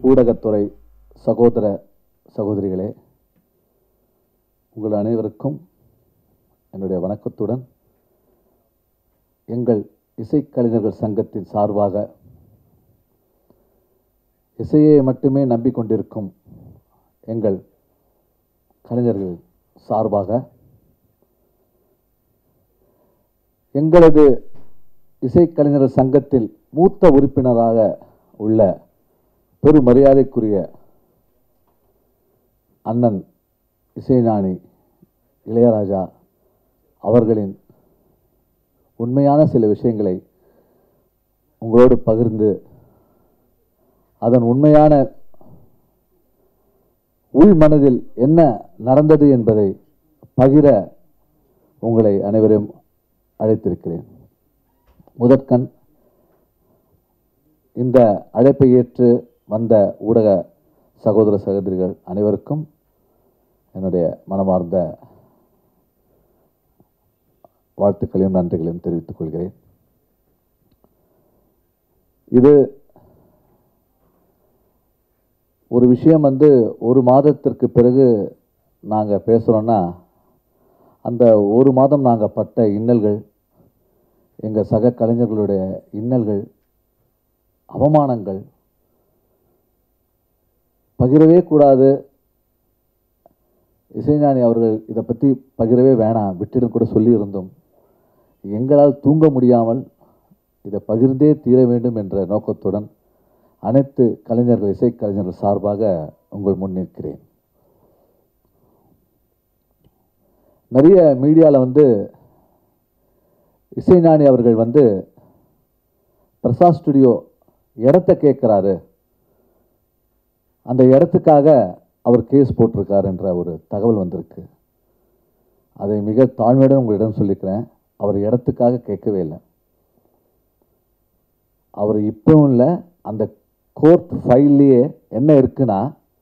ஊடகத்துறை சகோதர சகோதரிகளே உங்கள் அனைவருக்கும் என்னுடைய வணக்கத்துடன் எங்கள் இசைக்கலைஞர்கள் சங்கத்தின் சார்பாக இசையை மட்டுமே நம்பிக்கொண்டிருக்கும் எங்கள் கலைஞர்கள் சார்பாக எங்களது இசைக்கலைஞர்கள் சங்கத்தில் மூத்த உறுப்பினராக உள்ள பெருமரியாதைக்குரிய அண்ணன் இசைஞானி இளையராஜா அவர்களின் உண்மையான சில விஷயங்களை உங்களோடு பகிர்ந்து அதன் உண்மையான உள் மனதில் என்ன நடந்தது என்பதை பகிர உங்களை அனைவரையும் அழைத்திருக்கிறேன் முதற்கண் இந்த அழைப்பை ஏற்று வந்த ஊடக சகோதர சகோதரிகள் அனைவருக்கும் என்னுடைய மனமார்ந்த வாழ்த்துக்களையும் நன்றிகளையும் தெரிவித்துக் கொள்கிறேன் இது ஒரு விஷயம் வந்து ஒரு மாதத்திற்கு பிறகு நாங்கள் பேசுகிறோன்னா அந்த ஒரு மாதம் நாங்கள் பட்ட இன்னல்கள் எங்கள் சக கலைஞர்களுடைய இன்னல்கள் அவமானங்கள் பகிரவே கூடாது இசைஞானி அவர்கள் இதை பற்றி பகிரவே வேணாம் விட்டிடும் கூட சொல்லியிருந்தோம் எங்களால் தூங்க முடியாமல் இதை பகிர்ந்தே தீர வேண்டும் என்ற நோக்கத்துடன் அனைத்து கலைஞர்கள் இசைக்கலைஞர்கள் சார்பாக உங்கள் முன் நிற்கிறேன் நிறைய மீடியாவில் வந்து இசைஞானி அவர்கள் வந்து பிரசாத் ஸ்டுடியோ இடத்த கேட்குறாரு அந்த இடத்துக்காக அவர் கேஸ் போட்டிருக்கார் என்ற ஒரு தகவல் வந்திருக்கு அதை மிக தாழ்மையுடன் உங்களிடம் சொல்லிக்கிறேன் அவர் இடத்துக்காக கேட்கவே இல்லை அவர் இப்பவும் இல்லை அந்த கோர்ட் ஃபைல்லையே என்ன இருக்குன்னா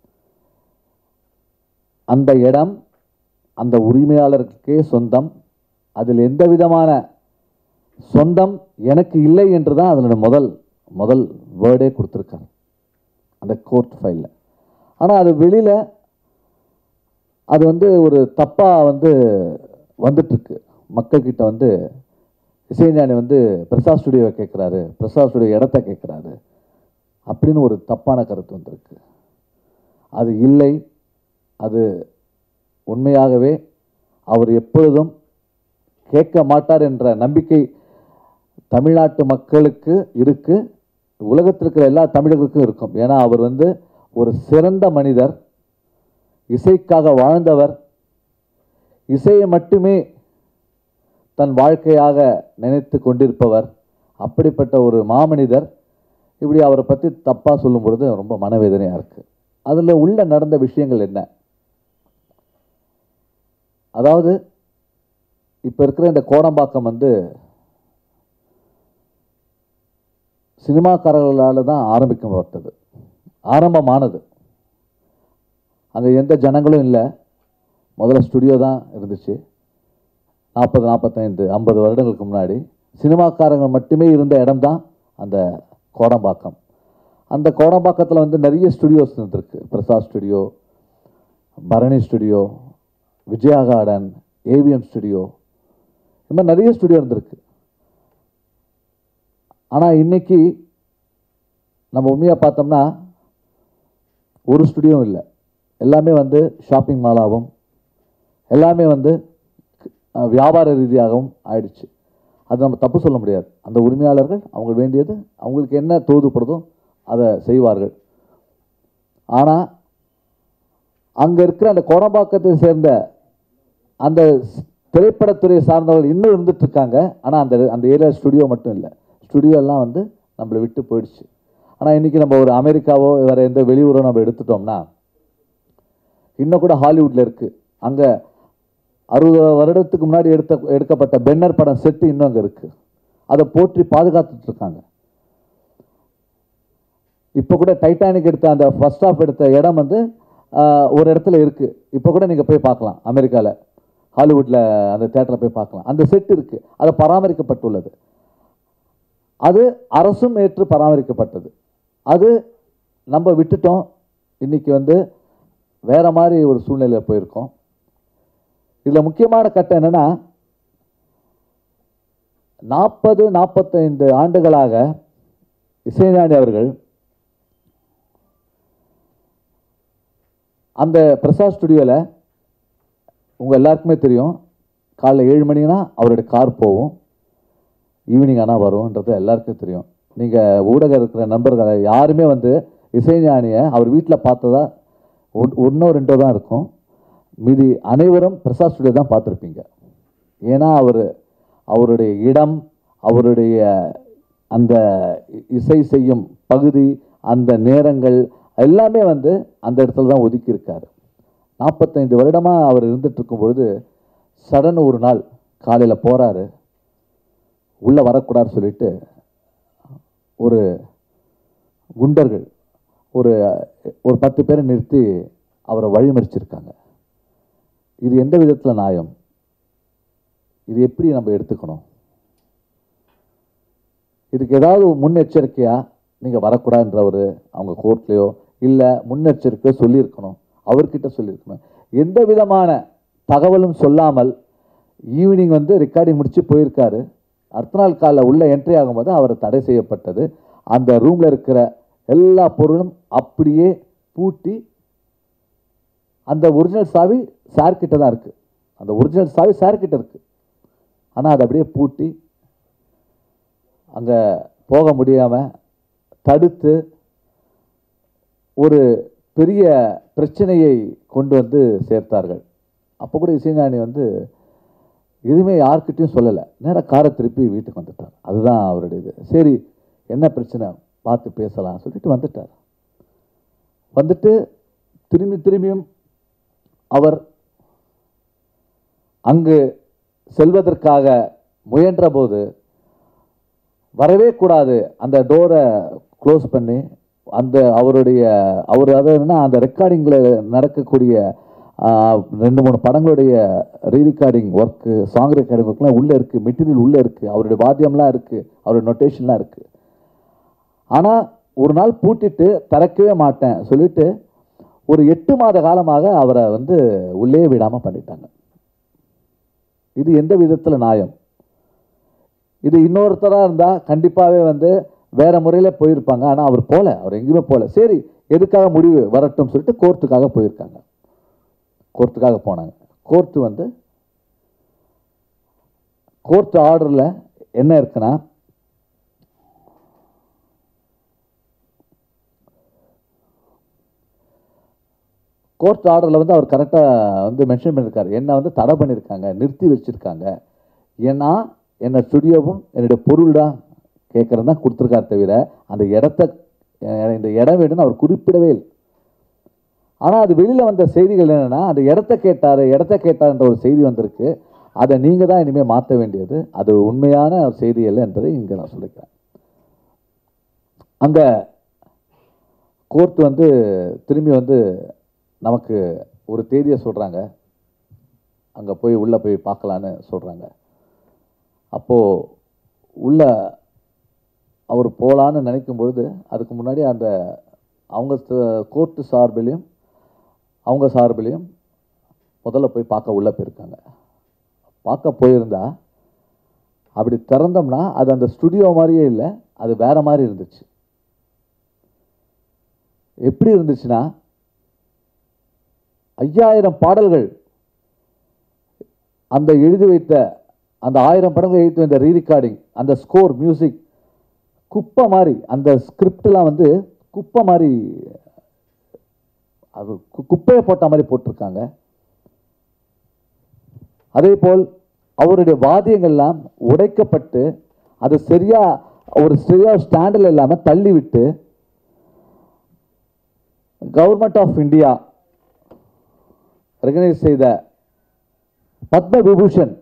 அந்த இடம் அந்த உரிமையாளருக்கே சொந்தம் அதில் எந்த விதமான சொந்தம் எனக்கு இல்லை என்று தான் அதனோட முதல் முதல் வேர்டே கொடுத்துருக்காங்க அந்த கோர்ட் ஃபைலில் ஆனால் அது வெளியில் அது வந்து ஒரு தப்பாக வந்து வந்துட்டுருக்கு மக்கள்கிட்ட வந்து இசைஞானி வந்து பிரசாத் ஸ்டுடியோவை கேட்குறாரு பிரசாத் ஸ்டுடியோ இடத்த கேட்குறாரு அப்படின்னு ஒரு தப்பான கருத்து வந்திருக்கு அது இல்லை அது உண்மையாகவே அவர் எப்பொழுதும் கேட்க மாட்டார் என்ற நம்பிக்கை தமிழ்நாட்டு மக்களுக்கு இருக்கு உலகத்தில் இருக்கிற எல்லா தமிழர்களுக்கும் இருக்கும் ஏன்னா அவர் வந்து ஒரு சிறந்த மனிதர் இசைக்காக வாழ்ந்தவர் இசையை மட்டுமே தன் வாழ்க்கையாக நினைத்து கொண்டிருப்பவர் அப்படிப்பட்ட ஒரு மாமனிதர் இப்படி அவரை பற்றி தப்பாக சொல்லும் பொழுது ரொம்ப மனவேதனையாக இருக்குது அதில் உள்ள நடந்த விஷயங்கள் என்ன அதாவது இப்போ இருக்கிற இந்த கோடம்பாக்கம் வந்து சினிமாக்காரர்களால் தான் ஆரம்பிக்கப்பட்டது ஆரம்பமானது அங்கே எந்த ஜனங்களும் இல்லை முதல்ல ஸ்டுடியோ தான் இருந்துச்சு நாற்பது நாற்பத்தைந்து ஐம்பது வருடங்களுக்கு முன்னாடி சினிமாக்காரங்க மட்டுமே இருந்த இடம் தான் அந்த கோடம்பாக்கம் அந்த கோடம்பாக்கத்தில் வந்து நிறைய ஸ்டுடியோஸ் இருந்திருக்கு Prasad studio Bharani studio Vijaya garden AVM studio இந்த மாதிரி நிறைய ஸ்டுடியோ இருந்திருக்கு ஆனால் இன்னைக்கு நம்ம உண்மையாக பார்த்தோம்னா ஒரு ஸ்டுடியோவும் இல்லை எல்லாமே வந்து ஷாப்பிங் மாலாகவும் எல்லாமே வந்து அஹ், வியாபார ரீதியாகவும் ஆயிடுச்சு அது நம்ம தப்பு சொல்ல முடியாது அந்த உரிமையாளர்கள் அவங்க வேண்டியது அவங்களுக்கு என்ன தோதுப்படுதோ அதை செய்வார்கள் ஆனால் அங்கே இருக்கிற அந்த கோடம்பாக்கத்தை சேர்ந்த அந்த ஸ்- திரைப்படத்துறை சார்ந்தவர்கள் இன்னும் இருந்துட்டு இருக்காங்க ஆனால் அந்த அந்த ஏரியா ஸ்டுடியோ மட்டும் இல்லை ஸ்டுடியோ எல்லாம் வந்து நம்மளை விட்டு போயிடுச்சு ஆனால் இன்றைக்கி நம்ம ஒரு அமெரிக்காவோ வேறு எந்த வெளியூரோ நம்ம எடுத்துட்டோம்னா இன்னும் கூட ஹாலிவுட்டில் இருக்குது அங்கே அறுபது வருடத்துக்கு முன்னாடி எடுத்த எடுக்கப்பட்ட பென்னர் படம் செட்டு இன்னும் அங்கே இருக்குது அதை போற்றி பாதுகாத்துட்டு இருக்காங்க இப்போ கூட டைட்டானிக் எடுத்த அந்த ஃபர்ஸ்ட் ஆஃப் எடுத்த இடம் வந்து ஆஹ், ஒரு இடத்துல இருக்குது இப்போ கூட நீங்கள் போய் பார்க்கலாம் அமெரிக்காவில் ஹாலிவுட்டில் அந்த தேட்டரில் போய் பார்க்கலாம் அந்த செட் இருக்குது அது பராமரிக்கப்பட்டுள்ளது அது அரசும் ஏற்று பராமரிக்கப்பட்டது அது நம்ம விட்டுட்டோம் இன்னைக்கு வந்து வேற மாதிரி ஒரு சூழ்நிலையில் போயிருக்கோம் இதில் முக்கியமான கட்டம் என்னன்னா நாற்பது நாற்பத்தைந்து ஆண்டுகளாக இசைஞானி அவர்கள் அந்த பிரசாத் ஸ்டுடியோவில் உங்கள் எல்லாருக்குமே தெரியும் காலைல ஏழு மணினா அவருடைய கார் போகும் ஈவினிங் ஆனால் வரும்ன்றது எல்லாருக்கும் தெரியும் நீங்கள் ஊடகம் இருக்கிற நண்பர்கள் யாருமே வந்து இசைஞானியை அவர் வீட்டில் பார்த்ததா ஒன் ஒன்றோ ரெண்டோ தான் இருக்கும் மீதி அனைவரும் பிரசாத் ஸ்டுடியோ தான் பார்த்துருப்பீங்க ஏன்னா அவர் அவருடைய இடம் அவருடைய அந்த இ- இசை செய்யும் பகுதி அந்த நேரங்கள் எல்லாமே வந்து அந்த இடத்துல தான் ஒதுக்கி இருக்காரு நாற்பத்தைந்து வருடமாக அவர் இருந்துட்டு இருக்கும் பொழுது சடன் ஒரு நாள் காலையில் போகிறாரு உள்ளே வரக்கூடாதுன்னு சொல்லிட்டு ஒரு குண்டர்கள் ஒரு ஒரு பத்து பேரை நிறுத்தி அவரை வழிமறிச்சிருக்காங்க இது எந்த விதத்தில் நியாயம் இது எப்படி நம்ம எடுத்துக்கணும் இதுக்கு ஏதாவது முன்னெச்சரிக்கையாக நீங்கள் வரக்கூடாதுன்றவர் அவங்க கோர்ட்லேயோ இல்லை முன்னெச்சரிக்கையோ சொல்லியிருக்கணும் அவர்கிட்ட சொல்லியிருக்கணும் எந்த விதமான தகவலும் சொல்லாமல் ஈவினிங் வந்து ரெக்கார்டிங் முடிச்சு போயிருக்காரு அடுத்த நாள் காலைல உள்ள என்ட்ரி ஆகும்போது அவர் தடை செய்யப்பட்டது அந்த ரூமில் இருக்கிற எல்லா பொருளும் அப்படியே பூட்டி அந்த ஒரிஜினல் சாவி சார் கிட்ட தான் இருக்குது அந்த ஒரிஜினல் சாவி சார் கிட்ட இருக்குது ஆனால் அதை அப்படியே பூட்டி அங்கே போக முடியாமல் தடுத்து ஒரு பெரிய பிரச்சனையை கொண்டு வந்து சேர்த்தார்கள் அப்போ கூட இசைஞானி வந்து எதுவுமே யார்கிட்டயும் சொல்லலை நேராக காரை திருப்பி வீட்டுக்கு வந்துட்டார் அதுதான் அவருடைய இது சரி என்ன பிரச்சனை பார்த்து பேசலாம் சொல்லிட்டு வந்துட்டார் வந்துட்டு திரும்பி திரும்பியும் அவர் அங்கு செல்வதற்காக முயன்றபோது வரவே கூடாது அந்த டோரை க்ளோஸ் பண்ணி அந்த அவருடைய அவர் அதாவது அந்த ரெக்கார்டிங்கில் நடக்கக்கூடிய ஆ, ரெண்டு மூணு படங்களுடைய ரீரெக்கார்டிங் ஒர்க்கு சாங் ரெக்கார்டிங் ஒர்க்லாம் உள்ளே இருக்குது மெட்டீரியல் உள்ளே இருக்குது அவருடைய வாத்தியம்லாம் இருக்குது அவருடைய நொட்டேஷன்லாம் இருக்குது ஆனால் ஒரு நாள் பூட்டிட்டு திறக்கவே மாட்டேன் சொல்லிட்டு ஒரு எட்டு மாத காலமாக அவரை வந்து உள்ளே விடாமல் பண்ணிட்டாங்க இது எந்த விதத்தில் நியாயம் இது இன்னொருத்தராக இருந்தால் கண்டிப்பாகவே வந்து வேற முறையில் போயிருப்பாங்க ஆனால் அவர் போல அவர் எங்கேயுமே போல சரி எதுக்காக முடிவு வரட்டும் சொல்லிட்டு கோர்ட்டுக்காக போயிருக்காங்க கோர்ட்டுக்காக போனாங்க கோர்ட்டு வந்து கோர்ட் ஆர்டரில் என்ன இருக்குன்னா கோர்ட் ஆர்டரில் வந்து அவர் கரெக்டாக வந்து மென்ஷன் பண்ணியிருக்காரு என்னை வந்து தடை பண்ணியிருக்காங்க நிறுத்தி வச்சிருக்காங்க ஏன்னா என்ன ஸ்டுடியோவும் என்னுடைய பொருள் தான் கேட்குறது தான் கொடுத்துருக்காரு தவிர அந்த இடத்த அஹ் இந்த இடம் வேணும்னு அவர் குறிப்பிடவே இல்லை ஆனால் அது வெளியில் வந்த செய்திகள் என்னென்னா அந்த இடத்த கேட்டார் இடத்த கேட்டார்ன்ற ஒரு செய்தி வந்திருக்கு அதை நீங்கள் தான் இனிமேல் மாற்ற வேண்டியது அது உண்மையான ஒரு செய்தி இல்லை என்பதை இங்கே நான் சொல்லிக்கிறேன் அந்த கோர்ட் வந்து திரும்பி வந்து நமக்கு ஒரு தேதியை சொல்கிறாங்க அங்கே போய் உள்ளே போய் பார்க்கலான்னு சொல்கிறாங்க அப்போது உள்ள அவர் போகலான்னு நினைக்கும் பொழுது அதுக்கு முன்னாடி அந்த அவங்க கோர்ட்டு சார்பிலையும் அவங்க சார்பிலையும் முதல்ல போய் பார்க்க உள்ளே போயிருக்காங்க பார்க்க போயிருந்தா அப்படி திறந்தோம்னா அது அந்த ஸ்டுடியோ மாதிரியே இல்லை அது வேற மாதிரி இருந்துச்சு எப்படி இருந்துச்சுன்னா ஐயாயிரம் பாடல்கள் அந்த எழுதி வைத்த அந்த ஆயிரம் படங்கள் எழுதி வைத்த ரீ ரெக்கார்டிங் அந்த ஸ்கோர் மியூசிக் குப்பை மாதிரி அந்த ஸ்கிரிப்ட்லாம் வந்து குப்பை மாதிரி அது கு- குப்பையை போட்ட மாதிரி போட்டிருக்காங்க அதே போல் அவருடைய வாத்தியங்கள்லாம் உடைக்கப்பட்டு அது சரியா ஒரு சரியா ஸ்டாண்டில் இல்லாமல் தள்ளி விட்டு கவர்மெண்ட் ஆஃப் இந்தியா ரெகனைஸ் செய்த பத்ம விபூஷன்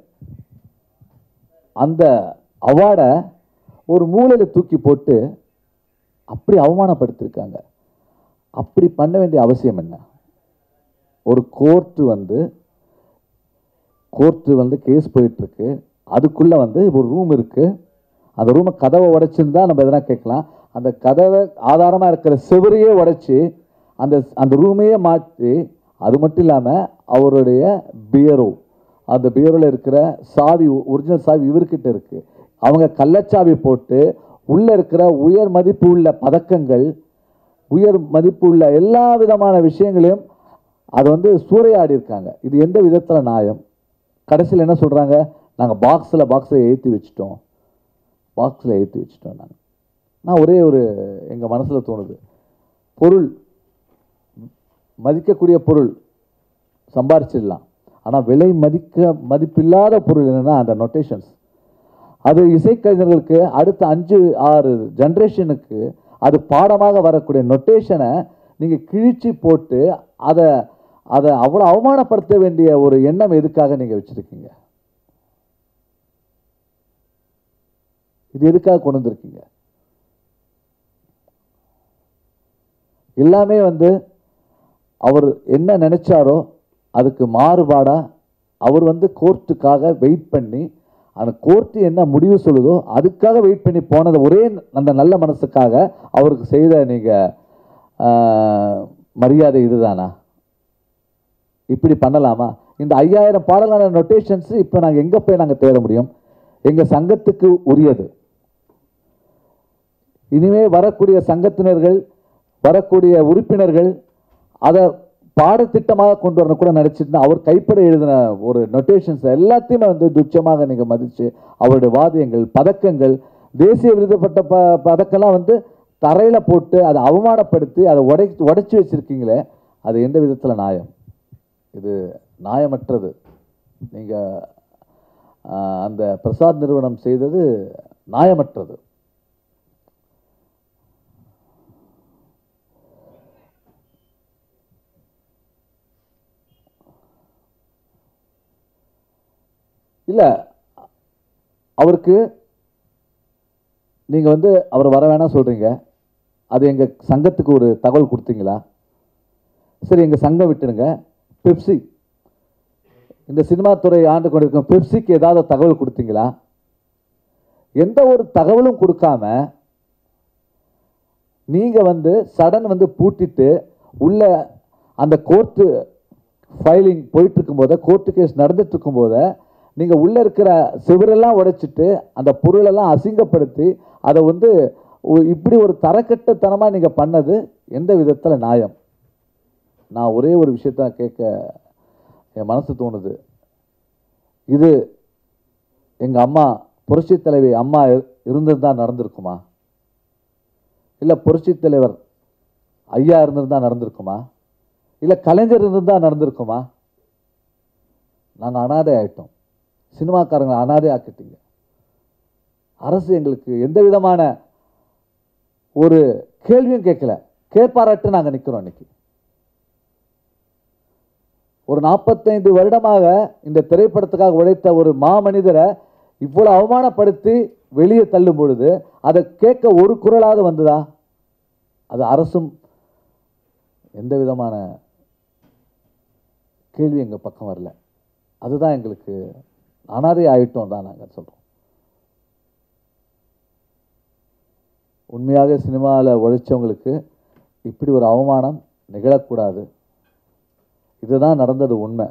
அந்த அவார்டை ஒரு மூலையில் தூக்கி போட்டு அப்படி அவமானப்படுத்தியிருக்காங்க அப்படி பண்ண வேண்டிய அவசியம் என்ன ஒரு கோர்ட்டு வந்து கோர்ட்டு வந்து கேஸ் போயிட்டுருக்கு அதுக்குள்ளே வந்து ஒரு ரூம் இருக்குது அந்த ரூமை கதவை உடைச்சிருந்தா நம்ம எதனா கேட்கலாம் அந்த கதவை ஆதாரமாக இருக்கிற செவரையே உடைச்சி அந்த அந்த ரூமையே மாற்றி அது மட்டும் இல்லாமல் அவருடைய பியரோ அந்த பியரோவில் இருக்கிற சாவி ஒரிஜினல் சாவி இவர்கிட்ட இருக்கு அவங்க கள்ளச்சாவி போட்டு உள்ளே இருக்கிற உயர் மதிப்பு உள்ள பதக்கங்கள் உயர் மதிப்பு உள்ள எல்லா விதமான விஷயங்களையும் அதை வந்து சூறையாடி இருக்காங்க இது எந்த விதத்தில் நியாயம் கடைசியில் என்ன சொல்கிறாங்க நாங்கள் பாக்ஸில் பாக்ஸில் ஏற்றி வச்சிட்டோம் பாக்ஸில் ஏற்றி வச்சிட்டோம் நாங்கள் நான் ஒரே ஒரு எங்கள் மனசில் தோணுது பொருள் மதிக்கக்கூடிய பொருள் சம்பாரிச்சிடலாம் ஆனால் விலை மதிக்க மதிப்பில்லாத பொருள் என்னன்னா அந்த நொட்டேஷன்ஸ் அது இசைக்கலைஞர்களுக்கு அடுத்த அஞ்சு ஆறு ஜென்ரேஷனுக்கு அது பாடமாக வரக்கூடிய நொட்டேஷனை நீங்கள் கிழிச்சு போட்டு அதை அதை அவ்வளோ அவமானப்படுத்த வேண்டிய ஒரு எண்ணம் எதுக்காக நீங்கள் வச்சுருக்கீங்க இது எதுக்காக கொண்டு வந்திருக்கீங்க எல்லாமே வந்து அவர் என்ன நினைச்சாரோ அதுக்கு மாறுபாடா அவர் வந்து கோர்ட்டுக்காக வெயிட் பண்ணி அந்த கோர்ட்டு என்ன முடிவு சொல்லுதோ அதுக்காக வெயிட் பண்ணி போனது ஒரே அந்த நல்ல மனசுக்காக அவருக்கு செய்த நீங்கள் மரியாதை இதுதானா இப்படி பண்ணலாமா இந்த ஐயாயிரம் பாடலான நொட்டேஷன்ஸ் இப்போ நாங்கள் எங்கே போய் நாங்கள் தேட முடியும் எங்கள் சங்கத்துக்கு உரியது இனிமே வரக்கூடிய சங்கத்தினர்கள் வரக்கூடிய உறுப்பினர்கள் அதை பாடத்திட்டமாக கொண்டு வரணும் கூட நினச்சிட்டு அவர் கைப்பட எழுதின ஒரு நொட்டேஷன்ஸ் எல்லாத்தையுமே வந்து துச்சமாக நீங்கள் மதித்து அவருடைய வாத்தியங்கள் பதக்கங்கள் தேசிய விருதப்பட்ட ப பதக்கம்லாம் வந்து தரையில் போட்டு அதை அவமானப்படுத்தி அதை உடை உடைச்சி வச்சுருக்கீங்களே அது எந்த விதத்தில் நியாயம் இது நியாயமற்றது நீங்கள் அந்த பிரசாத் நிறுவனம் செய்தது நியாயமற்றது இல்லை அவருக்கு நீங்கள் வந்து அவர் வர வேணாம் சொல்கிறீங்க அது எங்கள் சங்கத்துக்கு ஒரு தகவல் கொடுத்தீங்களா சரி எங்கள் சங்கம் விட்டுடுங்க பெப்சி இந்த சினிமா துறை ஆண்டு கொண்டிருக்கும் பெப்சிக்கு ஏதாவது தகவல் கொடுத்தீங்களா எந்த ஒரு தகவலும் கொடுக்காம நீங்கள் வந்து சடன் வந்து பூட்டிட்டு உள்ள அந்த கோர்ட்டு ஃபைலிங் போயிட்டு இருக்கும்போது கோர்ட்டு கேஸ் நடந்துட்டு இருக்கும்போது நீங்கள் உள்ளே இருக்கிற சுவரெல்லாம் உடைச்சிட்டு அந்த பொருளெல்லாம் அசிங்கப்படுத்தி அதை வந்து ஒ- இப்படி ஒரு தரக்கட்டத்தனமாக நீங்கள் பண்ணது எந்த விதத்தில் நியாயம் நான் ஒரே ஒரு விஷயத்த கேட்க என் மனசு தோணுது இது எங்கள் அம்மா புரட்சி தலைவி அம்மா இருந்திருந்தா நடந்திருக்குமா இல்லை புரட்சி தலைவர் ஐயா இருந்திருந்தா நடந்திருக்குமா இல்லை கலைஞர் இருந்திருந்தா நடந்திருக்குமா நாங்கள் அனாதை ஆயிட்டோம் சினிமாக்காரங்களை அனாதை ஆக்கிட்டீங்க அரசு எங்களுக்கு எந்த விதமான ஒரு கேள்வியும் கேட்கல கேட்பாராட்டு நாங்கள் நிற்கிறோம் இன்னைக்கு ஒரு நாற்பத்தைந்து வருடமாக இந்த திரைப்படத்துக்காக உழைத்த ஒரு மாமனிதரை இவ்வளவு அவமானப்படுத்தி வெளியே தள்ளும் பொழுது அதை கேட்க ஒரு குரலாவது வந்ததா அது அரசும் எந்த விதமான கேள்வி எங்கள் பக்கம் வரல அதுதான் எங்களுக்கு அனாதை ஆயிட்டோம் தான் நாங்கள் சொல்கிறோம் உண்மையாக சினிமாவில் உழைச்சவங்களுக்கு இப்படி ஒரு அவமானம் நிகழக்கூடாது இதுதான் நடந்தது உண்மை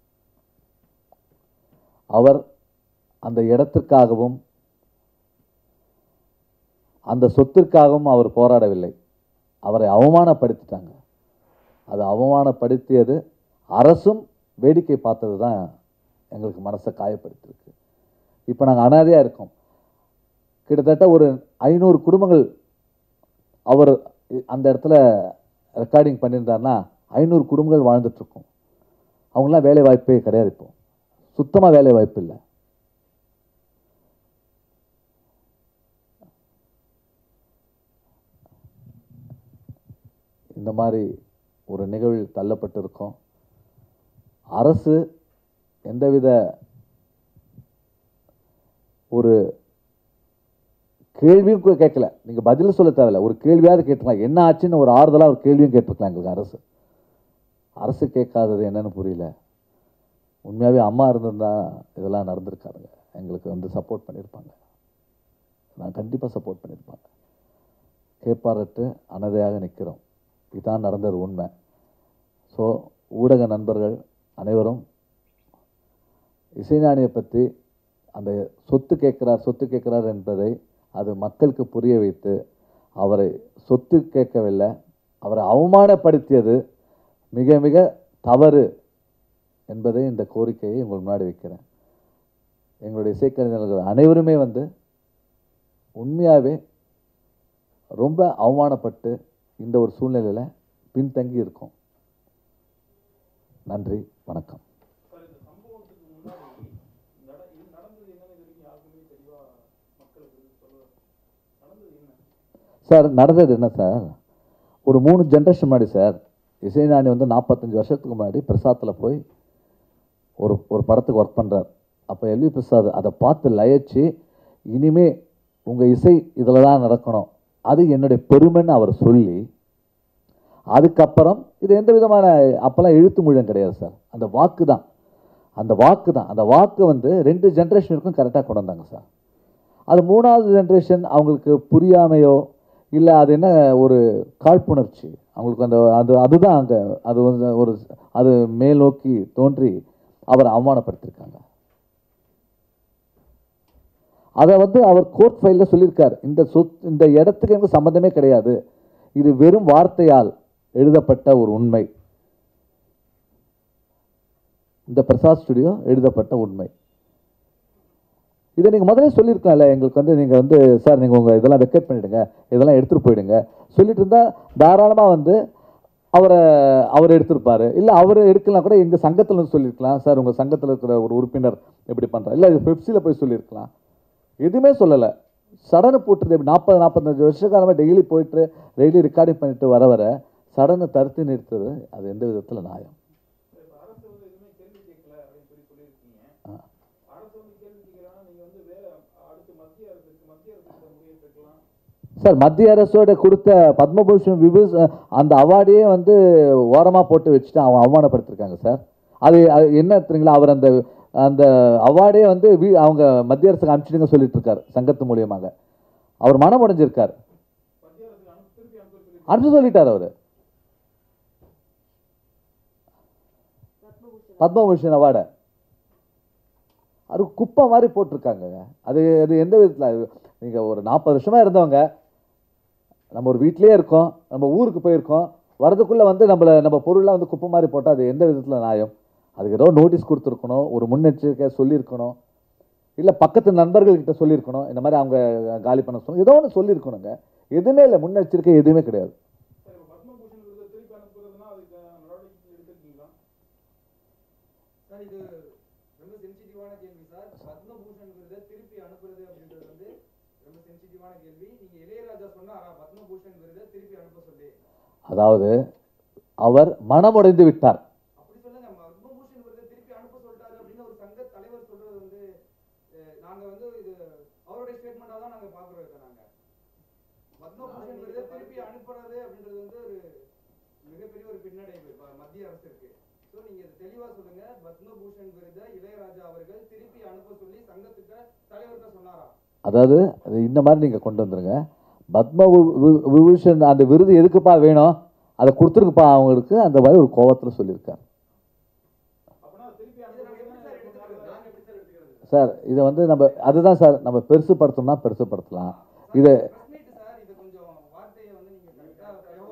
அவர் அந்த இடத்திற்காகவும் அந்த சொத்திற்காகவும் அவர் போராடவில்லை அவரை அவமானப்படுத்திட்டாங்க அது அவமானப்படுத்தியது அரசும் வேடிக்கை பார்த்தது தான் எங்களுக்கு மனசை காயப்படுத்தியிருக்கு இப்போ நாங்கள் அனாதையாக இருக்கோம் கிட்டத்தட்ட ஒரு ஐநூறு குடும்பங்கள் அவர் அந்த இடத்துல ரெக்கார்டிங் பண்ணியிருந்தாருன்னா ஐநூறு குடும்பங்கள் வாழ்ந்துட்டுருக்கோம் அவங்களாம் வேலை வாய்ப்பே கிடையாது இப்போ சுத்தமாக வேலை வாய்ப்பு இல்லை இந்த மாதிரி ஒரு நிகழ்வில் தள்ளப்பட்டிருக்கோம் அரசு எந்தவித ஒரு கேள்வியும் கூட கேட்கல நீங்கள் பதில் சொல்ல தேவையில்ல ஒரு கேள்வியாவது கேட்டுக்கலாம் என்ன ஆச்சுன்னு ஒரு ஆறுதலாக ஒரு கேள்வியும் கேட்டிருக்கலாம் எங்களுக்கு அரசு அரசு கேட்காதது என்னன்னு புரியல உண்மையாகவே அம்மா இருந்திருந்தா இதெல்லாம் நடந்திருக்காருங்க எங்களுக்கு வந்து சப்போர்ட் பண்ணியிருப்பாங்க நான் கண்டிப்பாக சப்போர்ட் பண்ணியிருப்பேன் கேட்பாரற்று அனதையாக நிற்கிறோம் இதுதான் நடந்தது உண்மை ஸோ ஊடக நண்பர்கள் அனைவரும் இசைஞானியை பற்றி அந்த சொத்து கேட்கிறார் சொத்து கேட்கிறார் என்பதை அது மக்களுக்கு புரிய வைத்து அவரை சொத்து கேட்கவில்லை அவரை அவமானப்படுத்தியது மிக மிக தவறு என்பதை இந்த கோரிக்கையை உங்கள் முன்னாடி வைக்கிறேன் எங்களுடைய இசைக்கலைஞர்கள் அனைவருமே வந்து உண்மையாகவே ரொம்ப அவமானப்பட்டு இந்த ஒரு சூழ்நிலையில் பின்தங்கி இருக்கோம் நன்றி வணக்கம் சார் இந்த சம்பவத்துக்கு முன்னாடி நட இது நடந்தது என்னன்னு இது வரைக்கும் யாருக்குமே தெளிவா மக்களுக்கு சொல்ல நடந்தது என்ன சார் நடந்தது என்ன சார் ஒரு மூணு ஜென்ரேஷன் முன்னாடி சார் இசைஞானி வந்து நாற்பத்தஞ்சு வருஷத்துக்கு முன்னாடி பிரசாத்தில் போய் ஒரு ஒரு படத்துக்கு ஒர்க் பண்ணுறார் அப்போ எல்வி பிரசாத் அதை பார்த்து லயச்சு இனிமே உங்கள் இசை இதில் தான் நடக்கணும் அது என்னுடைய பெருமைன்னு அவர் சொல்லி அதுக்கப்புறம் இது எந்த விதமான அப்போல்லாம் எழுத்து முழம் கிடையாது சார் அந்த வாக்கு தான் அந்த வாக்கு தான் அந்த வாக்கு வந்து ரெண்டு ஜென்ரேஷனுக்கும் கரெக்டாக கொண்டு வந்தாங்க சார் அது மூணாவது ஜென்ரேஷன் அவங்களுக்கு புரியாமையோ இல்லை அது என்ன ஒரு காழ்ப்புணர்ச்சி அவங்களுக்கு அந்த அது அதுதான் அங்கே அது வந்து ஒரு அது மேல் நோக்கி தோன்றி அவரை அவமானப்படுத்தியிருக்காங்க அதை வந்து அவர் கோர்ட் ஃபைலில் சொல்லியிருக்கார் இந்த சொத் இந்த இடத்துக்கு எனக்கு சம்மந்தமே கிடையாது இது வெறும் வார்த்தையால் எழுதப்பட்ட ஒரு உண்மை இந்த பிரசாத் ஸ்டுடியோ எழுதப்பட்ட உண்மை இதை நீங்கள் முதல்ல சொல்லியிருக்கலாம்ல எங்களுக்கு வந்து நீங்கள் வந்து சார் நீங்கள் உங்கள் இதெல்லாம் வெக்கேட் பண்ணிவிடுங்க இதெல்லாம் எடுத்துகிட்டு போயிடுங்க சொல்லிட்டு இருந்தால் தாராளமாக வந்து அவரை அவர் எடுத்திருப்பாரு இல்லை அவர் எடுக்கலாம் கூட எங்கள் சங்கத்தில் வந்து சொல்லியிருக்கலாம் சார் உங்கள் சங்கத்தில் இருக்கிற ஒரு உறுப்பினர் எப்படி பண்ணுறாரு இல்லை பெப்சியில் போய் சொல்லியிருக்கலாம் எதுவுமே சொல்லலை சடனு போட்டுருது நாற்பது நாற்பத்தஞ்சு வருஷக்காலமாக டெய்லி போயிட்டு டெய்லி ரெக்கார்டிங் பண்ணிட்டு வர வர சடனை தடுத்து நிறுத்துறது அது எந்த விதத்தில் நியாயம் இப்ப அரசு வந்து எதுவுமே கேள்வி கேட்கல அப்படின்னு சொல்லி சொல்லியிருக்கீங்க ஆ. அரசு வந்து கேள்வி கேட்கலன்னா நீங்க வந்து வேற அடுத்து மத்திய அரசுக்கு மத்திய அரசுக்கு முறையிட்டிருக்கலாம் சார் மத்திய அரசோட கொடுத்த பத்மபூஷன் விபூஸ் அந்த அவார்டையே வந்து ஓரமாக போட்டு வச்சுட்டு அவன் அவமானப்படுத்திருக்காங்க சார் அது அது என்ன தெரியுங்களா அவர் அந்த அந்த அவார்டே வந்து வீ- அவங்க மத்திய அரசுக்கு அனுப்பிச்சிடுங்க சொல்லிட்டு இருக்காரு சங்கத்து மூலியமாக அவர் மனம் உடைஞ்சிருக்கார் மத்திய அரசுக்கு அனுப்பி திருப்பி அனுப்ப சொல்லி அனுப்பிச்சு சொல்லிட்டார் அவர் பத்மபூஷன் அவார்டை அது குப்பை மாதிரி போட்டிருக்காங்க அது அது எந்த விதத்தில் நீங்கள் ஒரு நாற்பது வருஷமாக இருந்தவங்க நம்ம ஒரு வீட்டிலேயே இருக்கோம் நம்ம ஊருக்கு போயிருக்கோம் வரதுக்குள்ளே வந்து நம்மளை நம்ம பொருள்லாம் வந்து குப்பை மாதிரி போட்டால் அது எந்த விதத்தில் நியாயம் அதுக்கு ஏதோ நோட்டீஸ் கொடுத்துருக்கணும் ஒரு முன்னெச்சரிக்கை சொல்லியிருக்கணும் இல்லை பக்கத்து நண்பர்கள்கிட்ட சொல்லியிருக்கணும் இந்த மாதிரி அவங்க காலி பண்ண சொல்லணும் ஏதோ ஒன்று சொல்லியிருக்கணுங்க எதுவுமே இல்லை முன்னெச்சரிக்கை எதுவுமே கிடையாது சார் இப்ப பத்மபூஷன் விருதை திருப்பி அனுப்புறதுன்னா அதுக்கு நடவடிக்கை எடுத்திருக்கீங்களா சார் இது ரொம்ப சென்சிட்டிவான கேள்வி சார் பத்மபூஷன் விருதை திருப்பி அனுப்புறது அப்படின்றது வந்து ரொம்ப சென்சிட்டிவான கேள்வி நீங்க இளையராஜா சொன்னாரா பத்மபூஷன் விருதை திருப்பி அனுப்ப சொல்லி அதாவது அவர் மனமுடைந்து விட்டார் அப்படி சொல்லுங்க பத்மபூஷன் விருதை திருப்பி அனுப்ப சொல்லிட்டாரு அப்படின்னு ஒரு சங்க தலைவர் சொல்றது வந்து அஹ், நாங்க வந்து இது அவருடைய ஸ்டேட்மெண்டா தான் நாங்க பாக்குறோம் இதை நாங்க பத்மபூஷன் விருதை திருப்பி அனுப்புறது அப்படின்றது வந்து ஒரு மிகப்பெரிய ஒரு பின்னடைவு ப- மத்திய அரசுக்கு ஸோ நீங்க இது தெளிவா சொல்லுங்க பத்மபூஷன் விருதை இளையராஜா அவர்கள் திருப்பி அனுப்ப சொல்லி சங்கத்துக்கு தலைவர்கிட்ட சொன்னாரா அதாவது அது இந்த மாதிரி நீங்கள் கொண்டு வந்துருங்க பத்ம வி- வி- விபூஷன் அந்த விருது எதுக்குப்பா வேணும் அதை கொடுத்துருக்குப்பா அவங்களுக்கு அந்த மாதிரி ஒரு கோவத்தில் சொல்லியிருக்கார் அப்படின்னா திருப்பி இதை நாங்க எப்படி சார் அனுப்புறது எடுத்துக்கிறது நாங்க எப்படி சார் எடுத்துக்கிறது சார் இதை வந்து நம்ம அதுதான் சார் நம்ம பெருசுப்படுத்தணும்னா பெருசுப்படுத்தலாம் இதை பிரஸ் மீட் சார் இது கொஞ்சம் வார்த்தையை வந்து நீங்க கரெக்டா